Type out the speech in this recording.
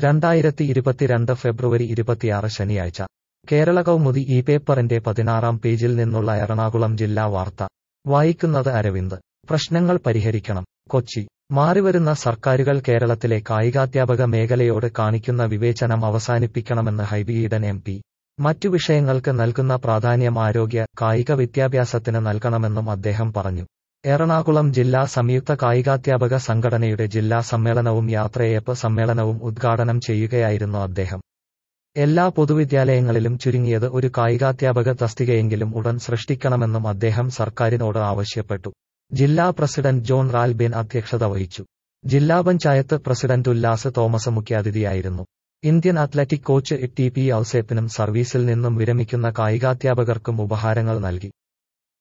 രണ്ടായിരത്തി ഇരുപത്തിരണ്ട് ഫെബ്രുവരി ഇരുപത്തിയാറ് ശനിയാഴ്ച കേരള കൗമുദി ഈ പേപ്പറിന്റെ പതിനാറാം പേജിൽ നിന്നുള്ള എറണാകുളം ജില്ലാ വാർത്ത വായിക്കുന്നത് അരവിന്ദ് പ്രശ്നങ്ങൾ പരിഹരിക്കണം കൊച്ചി മാറിവരുന്ന സർക്കാരുകൾ കേരളത്തിലെ കായികാധ്യാപക മേഖലയോട് കാണിക്കുന്ന വിവേചനം അവസാനിപ്പിക്കണമെന്ന് ഹൈബി ഈഡൻ എം പി മറ്റു വിഷയങ്ങൾക്ക് നൽകുന്ന പ്രാധാന്യം ആരോഗ്യ കായിക വിദ്യാഭ്യാസത്തിന് നൽകണമെന്നും അദ്ദേഹം പറഞ്ഞു എറണാകുളം ജില്ലാ സംയുക്ത കായികാധ്യാപക സംഘടനയുടെ ജില്ലാ സമ്മേളനവും യാത്രയയപ്പ് സമ്മേളനവും ഉദ്ഘാടനം ചെയ്യുകയായിരുന്നു അദ്ദേഹം എല്ലാ പൊതുവിദ്യാലയങ്ങളിലും ചുരുങ്ങിയത് ഒരു കായികാധ്യാപക തസ്തികയെങ്കിലും ഉടൻ സൃഷ്ടിക്കണമെന്നും അദ്ദേഹം സർക്കാരിനോട് ആവശ്യപ്പെട്ടു ജില്ലാ പ്രസിഡന്റ് ജോൺ റാൽബിൻ അധ്യക്ഷത വഹിച്ചു ജില്ലാ പഞ്ചായത്ത് പ്രസിഡന്റ് ഉല്ലാസ് തോമസ് മുഖ്യാതിഥിയായിരുന്നു Indian athletic coach T P ഔസേപ്പിനും സർവീസിൽ നിന്നും വിരമിക്കുന്ന കായികാധ്യാപകർക്കും ഉപഹാരങ്ങൾ നൽകി